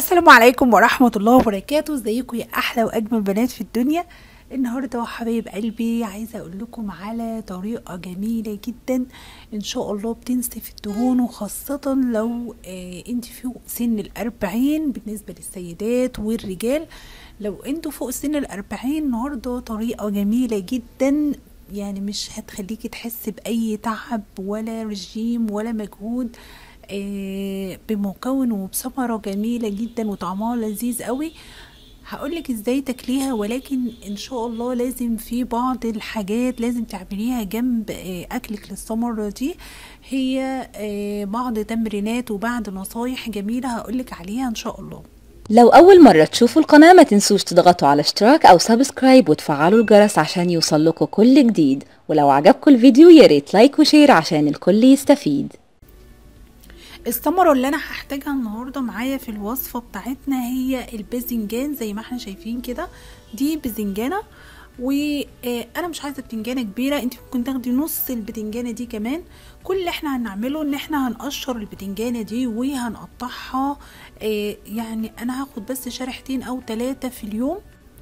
السلام عليكم ورحمة الله وبركاته ازيكم يا احلى واجمل بنات في الدنيا النهارده يا حبايب قلبي عايزه اقول لكم على طريقه جميله جدا ان شاء الله بتنسف الدهون وخاصه لو آه انت فوق سن الأربعين بالنسبه للسيدات والرجال لو انتوا فوق سن الأربعين النهارده طريقه جميله جدا يعني مش هتخليكي تحسي باي تعب ولا رجيم ولا مجهود آه بمكون وبثمرة جميلة جدا وطعمها لذيذ قوي هقولك ازاي تاكليها ولكن ان شاء الله لازم في بعض الحاجات لازم تعمليها جنب آه اكلك للثمرة دي هي آه بعض تمرينات وبعض نصايح جميلة هقولك عليها ان شاء الله لو أول مرة تشوفوا القناة ما تنسوش تضغطوا على اشتراك أو سبسكرايب وتفعلوا الجرس عشان يوصلكوا كل جديد ولو عجبكم الفيديو ياريت لايك وشير عشان الكل يستفيد الثمرة اللي انا هحتاجها النهاردة معايا في الوصفة بتاعتنا هي الباذنجان زي ما احنا شايفين كده دي باذنجانة وانا مش عايزه بتنجانه كبيره انت ممكن تاخدي نص البتنجانه دي كمان كل اللي احنا هنعمله ان احنا هنقشر البتنجانه دي وهنقطعها يعني انا هاخد بس شريحتين او ثلاثه في اليوم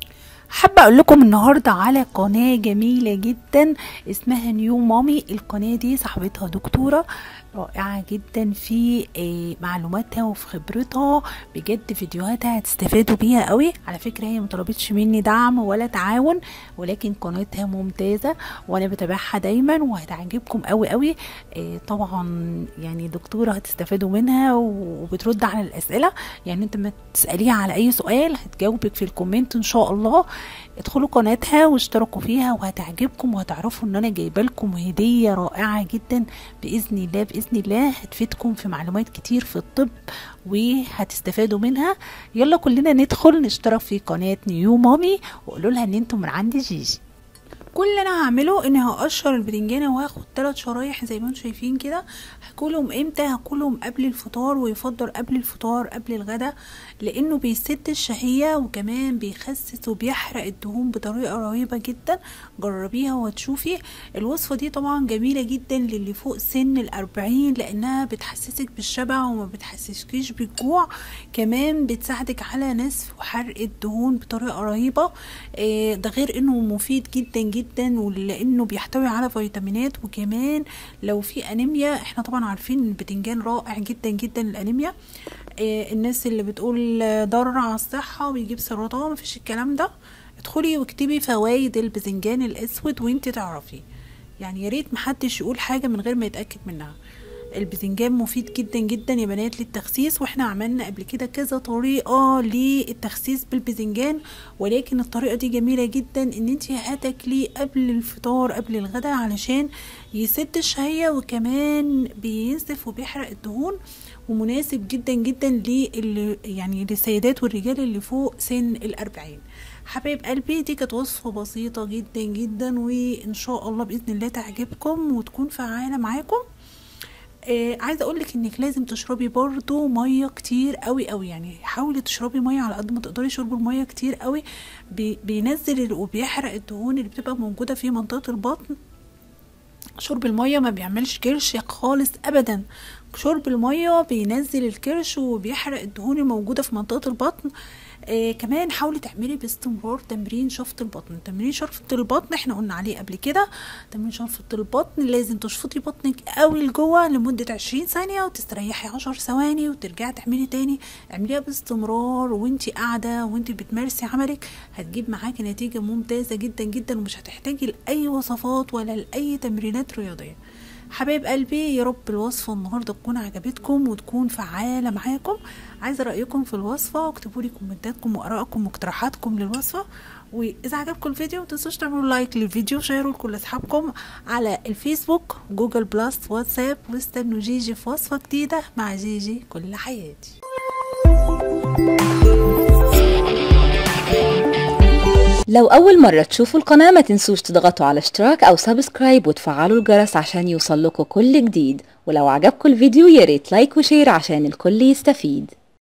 حابة اقول لكم النهاردة على قناة جميلة جدا اسمها نيو مامي القناة دي صاحبتها دكتورة رائعة جدا في معلوماتها وفي خبرتها بجد فيديوهاتها هتستفادوا بيها قوي على فكرة هي مطلبتش مني دعم ولا تعاون ولكن قناتها ممتازة وانا بتابعها دايما وهتعجبكم قوي قوي طبعا يعني دكتورة هتستفادوا منها وبترد على الاسئلة يعني انت ما تسأليها على اي سؤال هتجاوبك في الكومنت ان شاء الله ادخلوا قناتها واشتركوا فيها وهتعجبكم وهتعرفوا ان انا جايبه لكم هديه رائعه جدا باذن الله باذن الله هتفيدكم في معلومات كتير في الطب وهتستفادوا منها يلا كلنا ندخل نشترك في قناه نيو مامي وقولوا لها ان انتم من عند جيجي كل اللي انا هعمله اني هقشر البتنجانه وهاخد ثلاث شرايح زي ما انتم شايفين كده هاكلهم امتى هاكلهم قبل الفطار ويفضل قبل الفطار قبل الغدا لانه بيسد الشهيه وكمان بيخسس وبيحرق الدهون بطريقه رهيبه جدا جربيها وهتشوفي الوصفه دي طبعا جميله جدا للي فوق سن الأربعين لانها بتحسسك بالشبع وما بتحسسكيش بالجوع كمان بتساعدك على نسف وحرق الدهون بطريقه رهيبه ده غير انه مفيد جدا جدا جدا ولانه بيحتوي على فيتامينات وكمان لو في انيميا احنا طبعا عارفين ان البتنجان رائع جدا جدا للانيميا اه الناس اللي بتقول ضرر على الصحه وبيجيب سرطان مفيش الكلام ده ادخلي واكتبي فوائد الباذنجان الاسود وانت تعرفي يعني يا ريت محدش يقول حاجه من غير ما يتاكد منها الباذنجان مفيد جدا جدا يا بنات للتخسيس واحنا عملنا قبل كده كذا طريقه للتخسيس بالباذنجان ولكن الطريقه دي جميله جدا ان انت هتاكليه قبل الفطار قبل الغداء علشان يسد الشهيه وكمان بينزف وبيحرق الدهون ومناسب جدا جدا لل يعني للسيدات والرجال اللي فوق سن الأربعين حبايب قلبي دي كانت وصفه بسيطه جدا جدا وان شاء الله باذن الله تعجبكم وتكون فعاله معاكم آه عايزه اقول لك انك لازم تشربي برضو ميه كتير قوي قوي يعني حاولي تشربي ميه على قد ما تقدري شرب الميه كتير قوي بي بينزل وبيحرق الدهون اللي بتبقى موجوده في منطقه البطن شرب الميه ما بيعملش كرش خالص ابدا شرب الميه بينزل الكرش وبيحرق الدهون الموجوده في منطقه البطن آه كمان حاولي تعملي باستمرار تمرين شفط البطن تمرين شفط البطن احنا قلنا عليه قبل كده تمرين شفط البطن لازم تشفطي بطنك قوي لجوه لمدة عشرين ثانية وتستريحي عشر ثواني وترجعي تعملي تاني اعمليها باستمرار وانتي قاعدة وانتي بتمارسي عملك هتجيب معاكي نتيجة ممتازة جدا جدا ومش هتحتاجي لأي وصفات ولا لأي تمرينات رياضية حبايب قلبي يا رب الوصفة النهاردة تكون عجبتكم وتكون فعالة معاكم عايزة رأيكم في الوصفة واكتبوا لي كومنتاتكم وآرائكم واقتراحاتكم للوصفة وإذا عجبكم الفيديو متنسوش تعملوا لايك للفيديو وشيروا لكل أصحابكم على الفيسبوك جوجل بلس واتساب واستنوا جيجي في وصفة جديدة مع جيجي كل حياتي لو أول مرة تشوفوا القناة ما تنسوش تضغطوا على اشتراك أو سبسكرايب وتفعلوا الجرس عشان يوصلكوا كل جديد ولو عجبكم الفيديو ياريت لايك وشير عشان الكل يستفيد